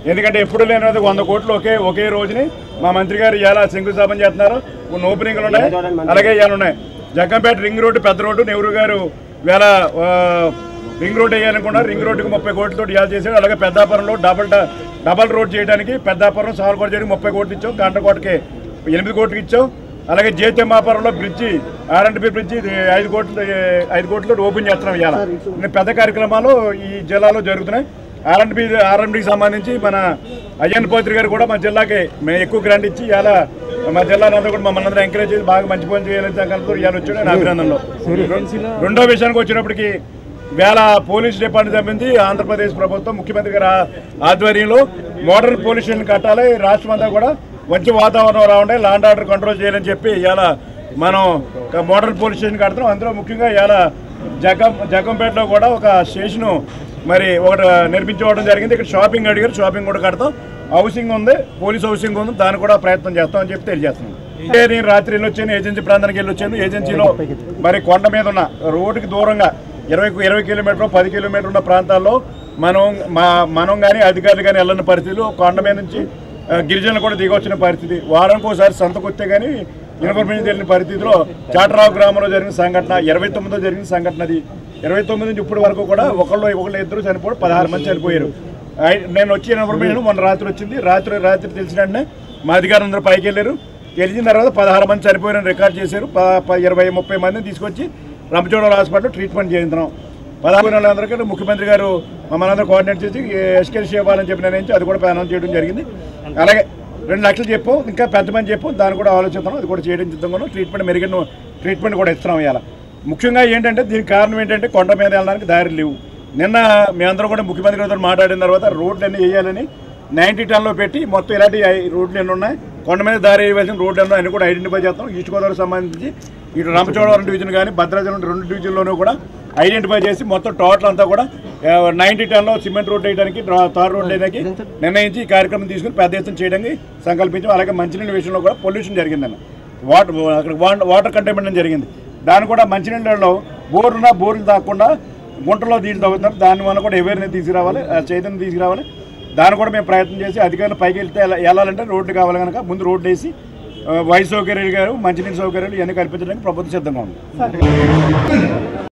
ఎందుకంటే ఎప్పుడు లేనిది వంద కోట్లు ఒకే ఒకే రోజుని మా మంత్రి గారు ఇవాళ శంకుస్థాపన చేస్తున్నారు కొన్ని ఓపెనింగ్లు ఉన్నాయి అలాగే ఇవాళ ఉన్నాయి జగ్గంపేట రింగ్ రోడ్డు పెద్ద రోడ్డు నెహ్రూ గారు వేళ రింగ్ రోడ్ వేయాలనుకున్నారు రింగ్ రోడ్డుకి ముప్పై కోట్లతో ఇవాళ చేశాడు అలాగే పెద్దాపురంలో డబల్ డ- డబల్ రోడ్ చేయడానికి పెద్దాపురం సాల్కోట చేయడానికి ముప్పై కోట్లు ఇచ్చాం గంటకోటకి ఎనిమిది కోట్లకి ఇచ్చాం అలాగే జేతమాపురంలో బ్రిడ్జి ఆర్ఎండ్బి బ్రిడ్జి ఇది ఐదు కోట్లు ఐదు కోట్లు ఓపెన్ చేస్తున్నాం ఇవాళ ఇన్ని పెద్ద కార్యక్రమాలు ఈ జిల్లాలో జరుగుతున్నాయి ఆర్ఎండ్బి ఆర్ఎండ్బికి సంబంధించి మన అయ్యన్ పోత్రి గారు కూడా మా జిల్లాకి మేము ఎక్కువ గ్రాంట్ ఇచ్చి ఇవాళ మా జిల్లాలో అంతా కూడా మమ్మల్ని అందరూ ఎంకరేజ్ చేసి బాగా మంచి పని చేయాలని సంకల్పంతో ఇవాళ వచ్చాడు నా అభినందనలో రెండో విషయానికి వచ్చినప్పటికీ వేళ పోలీస్ డిపార్ట్మెంట్ సంబంధించి ఆంధ్రప్రదేశ్ ప్రభుత్వం ముఖ్యమంత్రి గారి ఆ- ఆధ్వర్యంలో మోడర్న్ పోలీస్ స్టేషన్ కట్టాలి రాష్ట్రం అంతా కూడా మంచి వాతావరణం రావండి లాండ్ ఆర్డర్ కంట్రోల్ చేయాలని చెప్పి ఇవాళ మనం ఒక మోడర్న్ పోలీస్ స్టేషన్ కడుతున్నాం అందులో ముఖ్యంగా ఇవాళ జగం జగంపేటలో కూడా ఒక స్టేషను మరి ఒకటి నిర్మించుకోవడం జరిగింది ఇక్కడ షాపింగ్ అడిగారు షాపింగ్ కూడా కడతాం హౌసింగ్ ఉంది పోలీస్ హౌసింగ్ ఉంది దాన్ని కూడా ప్రయత్నం చేస్తాం అని చెప్పి తెలియజేస్తున్నాం అంటే నేను రాత్రి వెళ్ళి వచ్చాను ఏజెన్సీ ప్రాంతానికి వెళ్ళి వచ్చాను ఏజెన్సీలో మరి కొండ మీద ఉన్న రోడ్డుకి దూరంగా ఇరవై ఇరవై కిలోమీటర్లు పది కిలోమీటర్ ఉన్న ప్రాంతాల్లో మనం మా మనం కానీ అధికారులు కానీ వెళ్ళని పరిస్థితులు కొండ మీద నుంచి ఆ, గిరిజనులు కూడా దిగొచ్చిన పరిస్థితి వారానికి ఒకసారి సంతకొస్తే కానీ ఇన్ఫర్మేషన్ తెలియని పరిస్థితిలో చాటరావు గ్రామంలో జరిగిన సంఘటన ఇరవై తొమ్మిదిలో జరిగిన సంఘటన అది ఇరవై తొమ్మిది నుంచి ఇప్పటి వరకు కూడా ఒకళ్ళు ఒకళ్ళు ఇద్దరు చనిపోయి పదహారు మంది చనిపోయారు ఐ- నేను వచ్చిన ఇన్ఫర్మేషన్ మొన్న రాత్రి వచ్చింది రాత్రి రాత్రి తెలిసిన వెంటనే మా అధికారులు అందరూ పైకి వెళ్ళారు గెలిచిన తర్వాత పదహారు మంది చనిపోయారని రికార్డ్ చేశారు ప- ప- ఇరవై ముప్పై మందిని తీసుకొచ్చి రంపచోడవరం హాస్పిటల్ ట్రీట్మెంట్ చేయించాం పదహారు వాళ్ళందరికీ ముఖ్యమంత్రి గారు మమ్మల్ని అందరూ కోఆర్డినేట్ చేసి ఎస్కెల్సీ ఇవ్వాలని చెప్పి నిర్ణయించి అది కూడా అనౌన్స్ చేయడం జరిగింది అలాగే రెండు లక్షలు చెప్పు ఇంకా పెద్ద మంది చెప్పు దాన్ని కూడా ఆలోచిస్తున్నాం అది కూడా చేయడం సిద్ధంగా ట్రీట్మెంట్ మెరుగైన ట్రీట్మెంట్ కూడా ఇస్తున్నాం ఇవాళ ముఖ్యంగా ఏంటంటే దీనికి కారణం ఏంటంటే కొండ మీద వెళ్ళడానికి దారి లేవు నిన్న మేమందరం కూడా ముఖ్యమంత్రి గారితో మాట్లాడిన తర్వాత రోడ్లు అన్నీ వేయాలని నైంటీ టన్లో పెట్టి మొత్తం ఇలాంటి ఐ- రోడ్లు ఎన్ని ఉన్నాయి కొండ మీద దారి వేయవలసిన రోడ్లు ఎన్నో అన్ని కూడా ఐడెంటిఫై చేస్తాం ఈస్ట్ గోదావరి సంబంధించి ఇటు రంపచోడవరం డివిజన్ కానీ భద్రాచలం రెండు డివిజన్లోనూ కూడా ఐడెంటిఫై చేసి మొత్తం టోటల్ అంతా కూడా నైంటీ టన్లో సిమెంట్ రోడ్ వేయడానికి రా- తార్ రోడ్ వేయడానికి నిర్ణయించి ఈ కార్యక్రమం తీసుకుని పెద్ద ఎత్తున చేయడానికి సంకల్పించాం అలాగే మంచినీళ్ళ విషయంలో కూడా పొల్యూషన్ జరిగిందన్న వాటర్ అక్కడ వా- వాటర్ కంటైన్మెంట్ జరిగింది దాన్ని కూడా మంచినీళ్ళలో బోర్లున్నా బోర్లు తాకుండా గుంటలో నీళ్ళు తాగుతున్నారు దాని వల్ల కూడా అవేర్నెస్ తీసుకురావాలి ఆ చైతన్యం తీసుకురావాలి దాన్ని కూడా మేము ప్రయత్నం చేసి అధికారులు పైకి వెళ్తే ఎలా- వెళ్ళాలంటే రోడ్డు కావాలి కనుక ముందు రోడ్డు వేసి ఆ, వైద్య సౌకర్యాలు గారు మంచినీటి సౌకర్యాలు ఇవన్నీ కల్పించడానికి ప్రభుత్వం సిద్ధంగా ఉంది